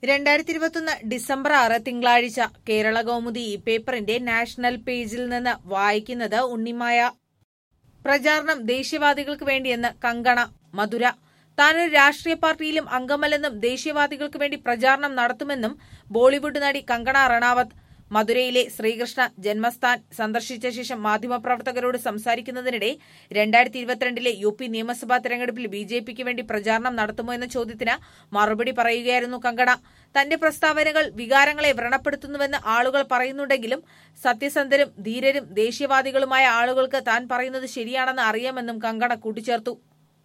രണ്ടായിരത്തി ഇരുപത്തൊന്ന് ഡിസംബർ ആറ് തിങ്കളാഴ്ച കേരള കൗമുദി ഈ പേപ്പറിന്റെ നാഷണൽ പേജിൽ നിന്ന് വായിക്കുന്നത് ഉണ്ണിമായ പ്രചാരണം ദേശീയവാദികൾക്ക് വേണ്ടിയെന്ന് കങ്കണ മധുര താനൊരു രാഷ്ട്രീയ പാർട്ടിയിലും അംഗമല്ലെന്നും ദേശീയവാദികൾക്ക് വേണ്ടി പ്രചാരണം നടത്തുമെന്നും ബോളിവുഡ് നടി കങ്കണ റണാവത്ത് മധുരയിലെ ശ്രീകൃഷ്ണ ജന്മസ്ഥാൻ സന്ദർശിച്ച ശേഷം മാധ്യമപ്രവർത്തകരോട് സംസാരിക്കുന്നതിനിടെ രണ്ടായിരത്തി ഇരുപത്തിരണ്ടിലെ യു പി നിയമസഭാ തെരഞ്ഞെടുപ്പിൽ ബി ജെ പിക്ക് വേണ്ടി പ്രചാരണം നടത്തുമോ എന്ന ചോദ്യത്തിന് മറുപടി പറയുകയായിരുന്നു കങ്കണ തന്റെ പ്രസ്താവനകൾ വികാരങ്ങളെ വ്രണപ്പെടുത്തുന്നുവെന്ന് ആളുകൾ പറയുന്നുണ്ടെങ്കിലും സത്യസന്ധരും ധീരരും ദേശീയവാദികളുമായ ആളുകൾക്ക് താൻ പറയുന്നത് ശരിയാണെന്ന് അറിയാമെന്നും കങ്കണ കൂട്ടിച്ചേർത്തു